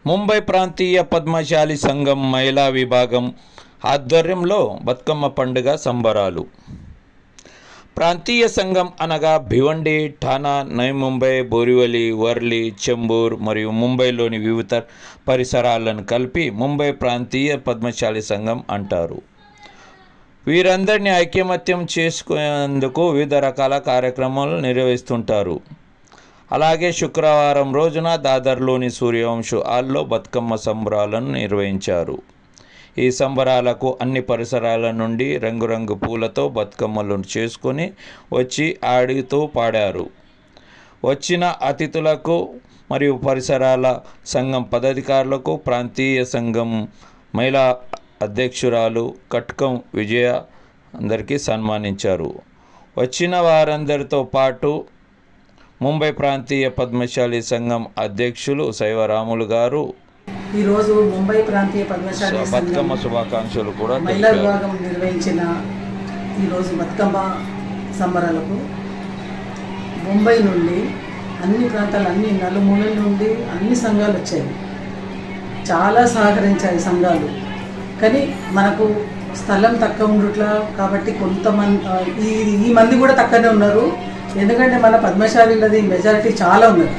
ముంబై ప్రాంతీయ పద్మశాలి సంఘం మహిళా విభాగం ఆధ్వర్యంలో బతుకమ్మ పండుగ సంబరాలు ప్రాంతీయ సంఘం అనగా భివండి ఠానా నై ముంబై బోరివలి వర్లి చెంబూర్ మరియు ముంబైలోని వివిధ పరిసరాలను కలిపి ముంబై ప్రాంతీయ పద్మశాలి సంఘం అంటారు వీరందరినీ ఐకమత్యం చేసుకునేందుకు వివిధ రకాల కార్యక్రమాలు నిర్వహిస్తుంటారు అలాగే శుక్రవారం రోజున దాదర్లోని సూర్యవంశు హాల్లో బతుకమ్మ సంబరాలను నిర్వహించారు ఈ సంబరాలకు అన్ని పరిసరాల నుండి రంగురంగు పూలతో బతుకమ్మలను చేసుకొని వచ్చి ఆడుతూ పాడారు వచ్చిన అతిథులకు మరియు పరిసరాల సంఘం పదాధికారులకు ప్రాంతీయ సంఘం మహిళా అధ్యక్షురాలు కట్కం విజయ అందరికీ సన్మానించారు వచ్చిన వారందరితో పాటు ముంబై ప్రాంతీయ పద్మశాలి సంఘం అధ్యక్షులు శైవరాములు గారు ఈరోజు ముంబై ప్రాంతీయ పద్మశాలి బతుకమ్మ సంఘం శుభాకాంక్షలు కూడా మహిళా తెలిపారు విభాగం నిర్వహించిన ఈరోజు బతుకమ్మ సంబరాలకు ముంబై నుండి అన్ని ప్రాంతాలు అన్ని నలుమూలల నుండి అన్ని సంఘాలు వచ్చాయి చాలా సహకరించాయి సంఘాలు కానీ మనకు స్థలం తక్కువ ఉండుట్లా కాబట్టి కొంతమంది ఆ, ఈ ఈ మంది కూడా తక్కువనే ఉన్నారు ఎందుకంటే మన పద్మశాలిలది మెజారిటీ చాలా ఉన్నది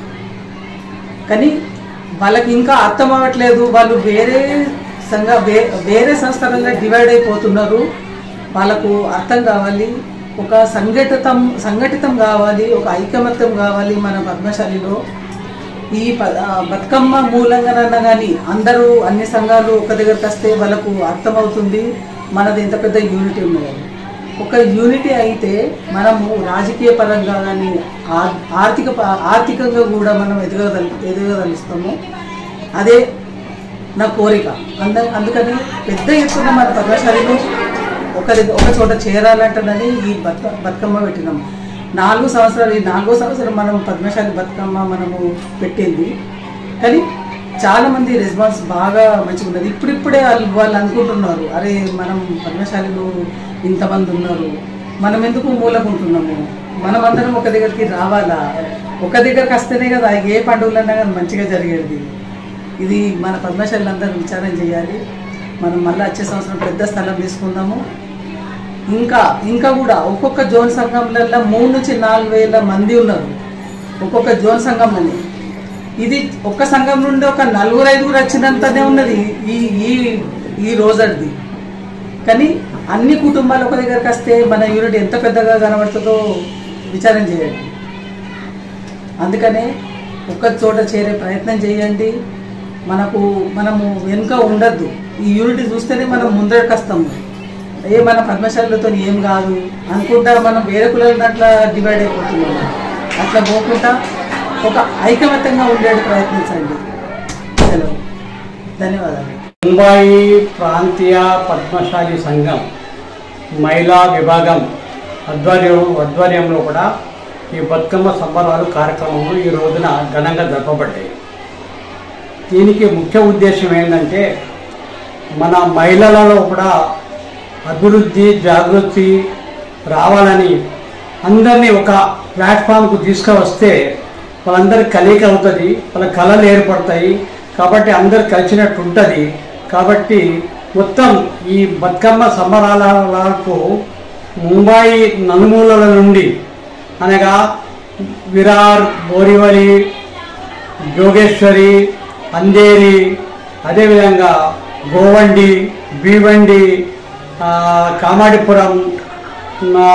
కానీ వాళ్ళకి ఇంకా అర్థం అవ్వట్లేదు వాళ్ళు వేరే సంఘ వే- వేరే సంస్థలలో డివైడ్ అయిపోతున్నారు వాళ్ళకు అర్థం కావాలి ఒక సంఘటితం సంఘటితం కావాలి ఒక ఐకమత్యం కావాలి మన పద్మశాలిలో ఈ ప- ఆ, బతుకమ్మ మూలంగానన్నా కానీ అందరూ అన్ని సంఘాలు ఒక దగ్గరికి వస్తే వాళ్ళకు అర్థమవుతుంది మనది ఎంత పెద్ద యూనిటీ ఉన్నదని ఒక యూనిటీ అయితే మనము రాజకీయ పరంగా కానీ ఆ- ఆర్థిక ప- ఆర్థికంగా కూడా మనం ఎదగదలు ఎదగదలుస్తాము అదే నా కోరిక అంద అందుకని పెద్ద ఎత్తున మన పద్మశాలిలో ఒక దగ్గ- ఒక చోట చేరాలంటేనని ఈ బతుక బతుకమ్మ పెట్టినాం నాలుగు సంవత్సరాలు ఈ నాలుగో సంవత్సరం మనం పద్మశాలి బతుకమ్మ మనము పెట్టింది కానీ చాలా మంది రెస్పాన్స్ బాగా మంచిగా ఉన్నది ఇప్పుడిప్పుడే వాళ్ళు వాళ్ళు అనుకుంటున్నారు అరే మనం పద్మశాలిలో ఇంతమంది ఉన్నారు మనం ఎందుకు మూలకుంటున్నాము మనం అందరం ఒక దగ్గరికి రావాలా ఒక దగ్గరికి వస్తేనే కదా ఏ పండుగలన్నా కానీ మంచిగా జరిగేది ఇది మన పద్మశాలి అందరూ విచారం చేయాలి మనం మళ్ళీ వచ్చే సంవత్సరం పెద్ద స్థలం తీసుకుందాము ఇంకా ఇంకా కూడా ఒక్కొక్క జోన్ సంఘంలలో మూడు నుంచి నాలుగు వేల మంది ఉన్నారు ఒక్కొక్క జోన్ సంఘంలోనే ఇది ఒక్క సంఘం నుండి ఒక నలుగురు ఐదుగురు వచ్చినంతనే ఉన్నది ఈ ఈ ఈ రోజుది కానీ అన్ని కుటుంబాలు ఒక దగ్గరికి వస్తే మన యూనిట్ ఎంత పెద్దగా కనబడుతుందో విచారం చేయండి అందుకనే ఒక్క చోట చేరే ప్రయత్నం చేయండి మనకు మనము వెనుక ఉండద్దు ఈ యూనిట్ చూస్తేనే మనం ముందరికి వస్తాము ఏ మన పద్మశాలతో ఏం కాదు అనుకుంటా మనం వేరే కులాల దాంట్లో డివైడ్ అయిపోతున్నాము అట్లా పోకుండా ఒక ఐకమత్యంగా ఉండేది ప్రయత్నించండి సెలవు ధన్యవాదాలు ముంబై ప్రాంతీయ పద్మశాలి సంఘం మహిళా విభాగం ఆధ్వర్యం ఆధ్వర్యంలో కూడా ఈ బతుకమ్మ సంబరాలు కార్యక్రమాలు ఈ రోజున ఘనంగా జరపబడ్డాయి దీనికి ముఖ్య ఉద్దేశం ఏంటంటే మన మహిళలలో కూడా అభివృద్ధి జాగృతి రావాలని అందరినీ ఒక ప్లాట్ఫామ్కు తీసుకువస్తే వాళ్ళందరికి కలిక అవుతుంది వాళ్ళ కళలు ఏర్పడతాయి కాబట్టి అందరు కలిసినట్టు ఉంటుంది కాబట్టి మొత్తం ఈ బతుకమ్మ సంబరాలకు ముంబై నలుమూలల నుండి అనగా విరార్ బోరివలి జోగేశ్వరి అందేరి అదేవిధంగా గోవండి భీవండి ఆ, కామాడిపురం ఆ,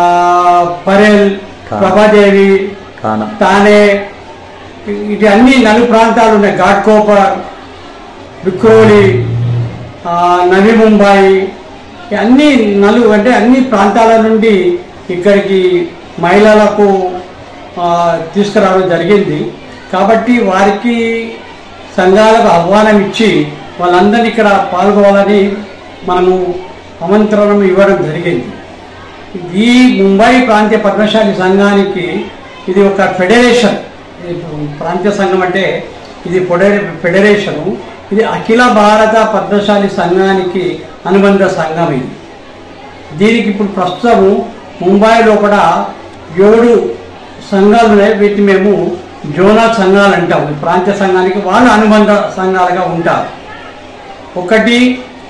పరేల్ ప్రభాదేవి తానే ఇటు అన్ని నలు ప్రాంతాలు ఉన్నాయి ఘాట్కోపర్ విక్రోలి ఆ, నవి ముంబై ఈ అన్ని నలు అంటే అన్ని ప్రాంతాల నుండి ఇక్కడికి మహిళలకు ఆ, తీసుకురావడం జరిగింది కాబట్టి వారికి సంఘాలకు ఆహ్వానం ఇచ్చి వాళ్ళందరినీ ఇక్కడ పాల్గొవాలని మనము ఆమంత్రణం ఇవ్వడం జరిగింది ఈ ముంబై ప్రాంతీయ పద్మశాలి సంఘానికి ఇది ఒక ఫెడరేషన్ ఈ ప్రాంతీయ సంఘం అంటే ఇది ఫెడరే ఫెడరేషను ఇది అఖిల భారత పద్మశాలి సంఘానికి అనుబంధ సంఘం ఇది దీనికి ఇప్పుడు ప్రస్తుతము ముంబైలో కూడా ఏడు సంఘాలు ఉన్నాయి వీటిని మేము జోనల్ సంఘాలు అంటాం ఈ ప్రాంతీయ సంఘానికి వాళ్ళు అనుబంధ సంఘాలుగా ఉంటారు ఒకటి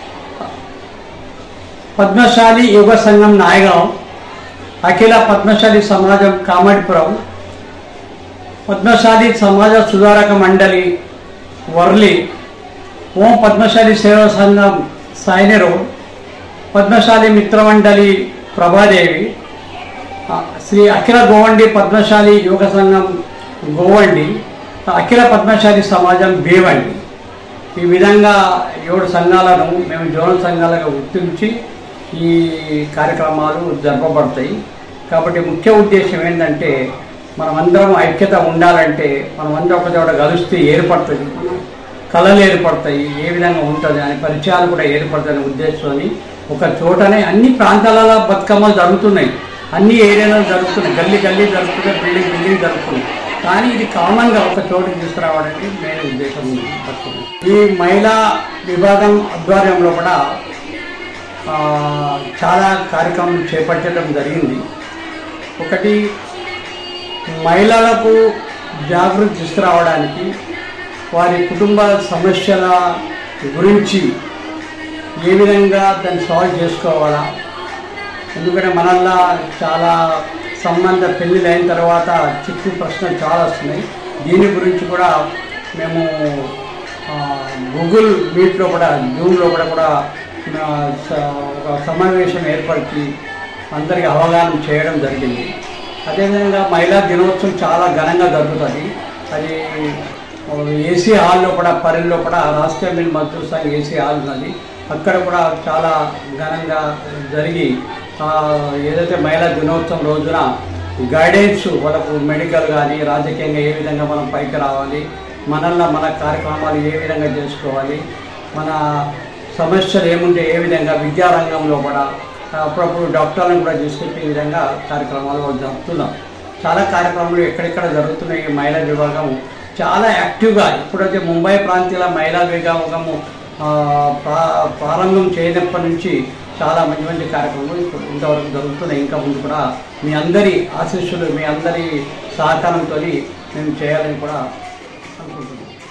పద్మశాలి యువ సంఘం నాయగం అఖిల పద్మశాలి సమాజం కామడిపురం పద్మశాలి సమాజ సుధారక మండలి వర్లి ఓం పద్మశాలి సేవా సంఘం సాయిని రోడ్ పద్మశాలి మిత్రమండలి ప్రభాదేవి ఆ, శ్రీ అఖిల గోవండి పద్మశాలి యోగ సంఘం గోవండి అఖిల పద్మశాలి సమాజం భీవండి ఈ విధంగా ఏడు సంఘాలను మేము జోనల్ సంఘాలుగా గుర్తించి ఈ కార్యక్రమాలు జరపబడతాయి కాబట్టి ముఖ్య ఉద్దేశం ఏంటంటే మనమందరం ఐక్యత ఉండాలంటే మనమందరం ఒక చోట కలిస్తే ఏర్పడుతుంది కళలు ఏర్పడతాయి ఏ విధంగా ఉంటుంది అనే పరిచయాలు కూడా ఏర్పడతాయనే ఉద్దేశంతో ఒక చోటనే అన్ని ప్రాంతాలలో బతుకమ్మలు జరుగుతున్నాయి అన్ని ఏరియాలో జరుగుతున్నాయి గల్లీ గల్లీ జరుగుతున్నాయి బిల్డింగ్ బిల్డింగ్ జరుగుతున్నాయి కానీ ఇది కామన్గా ఒక చోటుకి తీసుకురావడానికి మెయిన్ ఉద్దేశం ఉంది బతుకమ్మ. ఈ మహిళా విభాగం ఆధ్వర్యంలో కూడా ఆ, చాలా కార్యక్రమాలు చేపట్టడం జరిగింది ఒకటి మహిళలకు జాగృతి తీసుకురావడానికి వారి కుటుంబ సమస్యల గురించి ఏ విధంగా దాన్ని సాల్వ్ చేసుకోవాలా ఎందుకంటే మనల్లా చాలా సంబంధ పెళ్ళిళ్ళు అయిన తర్వాత చిక్కు ప్రశ్నలు చాలా వస్తున్నాయి దీని గురించి కూడా మేము ఆ, గూగుల్ మీట్లో కూడా జూమ్లో కూడా కూడా ఆ, స- ఒక సమావేశం ఏర్పరిచి అందరికీ అవగాహన చేయడం జరిగింది అదేవిధంగా మహిళా దినోత్సవం చాలా ఘనంగా జరుగుతుంది అది ఏసీ హాల్లో కూడా పరిలో కూడా రాష్ట్రీయ మిల్ మజ్దూర్ సంఘ్ ఏసీ హాల్ ఉన్నది అక్కడ కూడా చాలా ఘనంగా జరిగి ఆ, ఏదైతే మహిళా దినోత్సవం రోజున గైడెన్స్ వాళ్ళకు మెడికల్ కానీ రాజకీయంగా ఏ విధంగా మనం పైకి రావాలి మనల్లో మన కార్యక్రమాలు ఏ విధంగా చేసుకోవాలి మన సమస్యలు ఏముంటే ఏ విధంగా విద్యారంగంలో కూడా అప్పుడప్పుడు డాక్టర్లను కూడా తీసుకొచ్చే విధంగా కార్యక్రమాలు వాళ్ళు జరుపుతున్నాం చాలా కార్యక్రమాలు ఎక్కడెక్కడ జరుగుతున్నాయి ఈ మహిళా విభాగం చాలా యాక్టివ్గా ఇప్పుడైతే ముంబై ప్రాంతీయ మహిళా విభాగము ఆ, ప్రా ప్రారంభం చేయనప్పటి నుంచి చాలా మంచి మంచి కార్యక్రమాలు ఇప్పుడు ఇంతవరకు జరుగుతున్నాయి ఇంకా ముందు కూడా మీ అందరి ఆశీస్సులు మీ అందరి సహకారంతో మేము చేయాలని కూడా అనుకుంటున్నాం